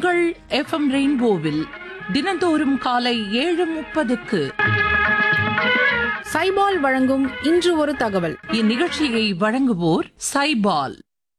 உங்கள் எஃப்எம் ரெயின்போவில் தினந்தோறும் காலை ஏழு முப்பதுக்கு சைபால் வழங்கும் இன்று ஒரு தகவல் இந்நிகழ்ச்சியை வழங்குவோர் சைபால்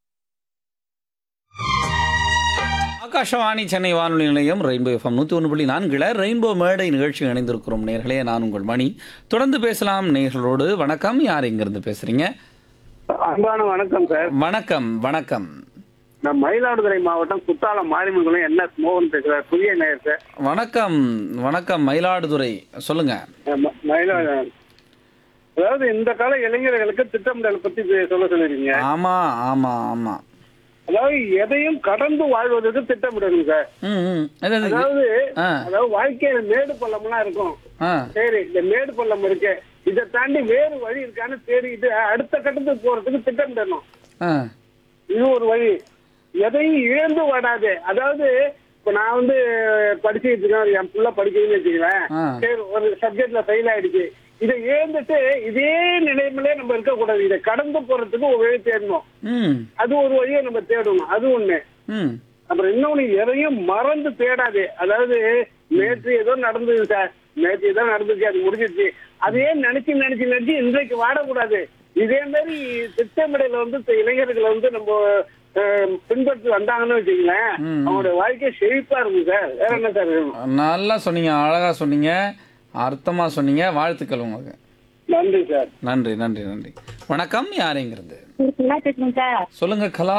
ஆகாஷவாணி சென்னை வானொலி நிலையம் ரெயின்போ எஃப்எம் நூற்றி ஒன்று புள்ளி நான்கில் ரெயின்போ மேடை நிகழ்ச்சி இணைந்திருக்கிறோம் நேர்களே நான் உங்கள் மணி தொடர்ந்து பேசலாம் நேர்களோடு வணக்கம் யார் இங்கிருந்து பேசுறீங்க அன்பான வணக்கம் சார் வணக்கம் வணக்கம் நான் மயிலாடுதுறை மாவட்டம் குத்தாலம் மாரிமுகலம் என் எஸ் மோகன் பேசுறேன் புதிய நேயர் சார் வணக்கம் வணக்கம் மயிலாடுதுறை சொல்லுங்க ம- மயிலாடுதுறை அதாவது இந்த கால இளைஞர்களுக்கு திட்டமிடல் பத்தி பே- சொல்ல சொல்லிருக்கீங்க ஆமா ஆமா ஆமா அதாவது எதையும் கடந்து வாழ்வதற்கு திட்டமிடணும் சார் ம் ம் அது, அது, அதாவது ஆ அதாவது வாழ்க்கையில மேடு பள்ளம்லாம் இருக்கும் ஆ சரி இந்த மேடு பள்ளம் இருக்கு இதை தாண்டி வேறு வழி இருக்கான்னு தேடிட்டு அடுத்த கட்டத்துக்கு போறதுக்கு திட்டமிடணும் ஆ இது ஒரு வழி எதையும் இழந்து வாடாது அதாவது இப்ப நான் வந்து படிச்சுட்டு இருக்கேன் என் புள்ள படிக்கிறேன்னு வச்சுக்கிறேன் ஆ. சரி ஒரு சப்ஜெக்ட்ல ஃபெயில் ஆயிடுச்சு இதை இழந்துட்டு இதே நிலைமையிலே நம்ம இருக்கக்கூடாது இதை கடந்து போறதுக்கு ஒரு வழி தேடணும் ம் அது ஒரு வழியை நம்ம தேடணும் அது ஒண்ணு ம் அப்புறம் இன்னொன்னு எதையும் மறந்து தேடாது அதாவது நேற்று ஏதோ நடந்தது சார் நேற்று ஏதோ நடந்துச்சு அது முடிஞ்சிருச்சு அதையே நினைச்சு நினைச்சு நினைச்சு இன்றைக்கு வாடக்கூடாது இதே மாதிரி திட்டமிடல வந்து இந்த இளைஞர்களை வந்து நம்ம அஹ், பின்பற்றி வந்தாங்கன்னு வச்சுங்களேன் ம். அவங்களுடைய வாழ்க்கை செழிப்பா இருக்கும் சார் வேற என்ன சார் வேணும் நல்லா சொன்னீங்க அழகா சொன்னீங்க அர்த்தமா சொன்னீங்க வாழ்த்துக்கள் உங்களுக்கு நன்றி சார் நன்றி நன்றி நன்றி வணக்கம் யாருங்கிறது நல்லா பேசுறேன் சார் சொல்லுங்க கலா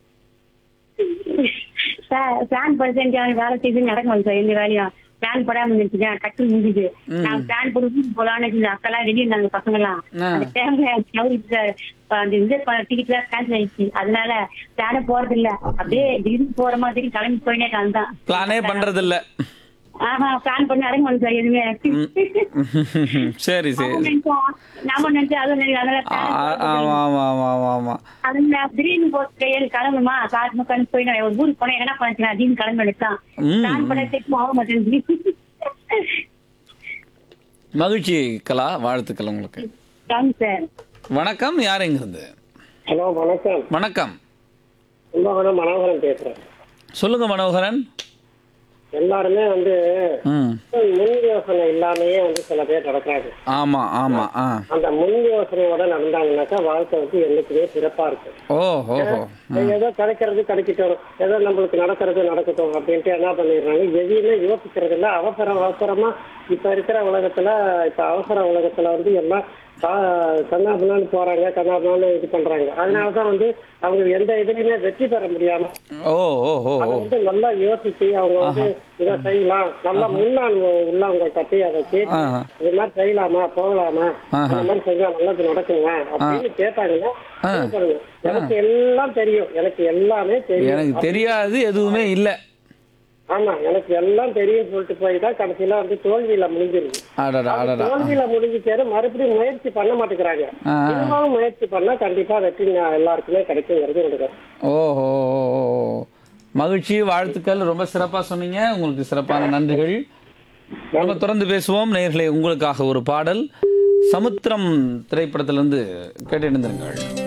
சார் பிளான் படிச்சேன் வேலை செய்து நடக்க முடியும் சார் எந்த வேலையும் பிளான் போடாம இருந்துச்சு டக்கு முடிஞ்சுது நான் பிளான் போட்டு வீட்டுக்கு போலான்னு வச்சிருந்தேன் அக்கெல்லாம் ரெடி இருந்தாங்க பசங்க எல்லாம் ஆ. அந்த டைம்ல தவறிச்சு சார் இப்ப அந்த இந்த டிக்கெட் எல்லாம் கேன்சல் ஆயிடுச்சு அதனால பிளான போறது இல்ல அப்படியே திடீர்னு போற மாதிரி கிளம்பி போயினே தான் பிளானே பண்றது இல்ல ஆஹா பிளான் பண்ணி அடங்க முடியும் சார் எதுவுமே சரி சரி நாம நினைச்சோம் நாம நினைச்சோம் அதுவும் நினைச்சோம். அதனால ஆ, plan ஆமா ஆமா ஆமா ஆமா ஆமா அதுல திடீர்னு போட்டு ஏழு கிளம்புமா காரணம் கணக்கு போய் நான் ஒரு ஊருக்கு போனேன் என்ன பண்ணிக்கலாம் திடீர்னு கிளம்பி எடுத்தான் ம். பிளான் பண்ண தெரியும் ஆக மாட்டேங்குது மகிழ்ச்சி கலா வாழ்த்துக்கள் உங்களுக்கு தேங்க்ஸ் சார் வணக்கம் யாருங்கிறது ஹலோ வணக்கம் வணக்கம் கும்பகோணம் மனோகரன் பேசுறேன் சொல்லுங்க மனோகரன் எல்லாருமே வந்து ம் முன் யோசனை இல்லாமயே வந்து சில பேர் நடக்கிறாங்க ஆமா ஆமா ஆ அந்த முன் யோசனையோட நடந்தாங்கன்னாக்கா வாழ்க்கை வந்து என்னைக்குமே சிறப்பா இருக்கும் ஓ ஹோ ஹோ ஏதோ கிடைக்கிறது கிடைக்கட்டும் ஏதோ நம்மளுக்கு நடக்கிறது நடக்கட்டும் அப்படின்ட்டு என்ன பண்ணிடுறாங்க எதையுமே யோசிக்கிறது இல்ல அவசரம் அவசரமா இப்ப இருக்கிற உலகத்துல இப்ப அவசர உலகத்துல வந்து எல்லாம் கண்ணாபுனான்னு போறாங்க கண்ணாபுனான்னு இது பண்றாங்க அதனாலதான் வந்து அவங்க எந்த இதுலயுமே வெற்றி பெற முடியாம ஓ ஓ ஓ அதை ஓ வந்து நல்லா யோசிச்சு அவங்க வந்து இதை செய்யலாம் நல்லா முன்னாள் உள்ளவங்கள்ட்ட போய் அதை கேட்டு ஆஹா. இது மாதிரி செய்யலாமா போகலாமா ஆஹா. இந்த மாதிரி செஞ்சா நல்லது நடக்குங்க அப்படின்னு கேட்டாங்கன்னா ஆ. இது பண்ணுங்க. எனக்கு எல்லாம் தெரியும் எனக்கு எல்லாமே தெரியும் எனக்கு தெரியாது எதுவுமே இல்ல ஆமா எனக்கு எல்லாம் தெரியும் சொல்லிட்டு போய் தான் கடைசியில வந்து தோல்வியில முடிஞ்சிருது அடடா அது அடடா தோல்வியில முடிஞ்சுச்சேரு மறுபடியும் முயற்சி பண்ண மாட்டேங்கிறாங்க ஆ. திரும்பவும் முயற்சி பண்ணா கண்டிப்பா வெற்றி ந- எல்லாருக்குமே கிடைக்குங்கிறது எனக்கு ஓ ஓ ஓ, ஓ, ஓ. மகிழ்ச்சி வாழ்த்துக்கள் ரொம்ப சிறப்பா சொன்னீங்க உங்களுக்கு சிறப்பான நன்றிகள் நம்ம தொடர்ந்து பேசுவோம் நேயர்களே உங்களுக்காக ஒரு பாடல் சமுத்திரம் திரைப்படத்திலிருந்து கேட்டு எழுந்திருங்கள்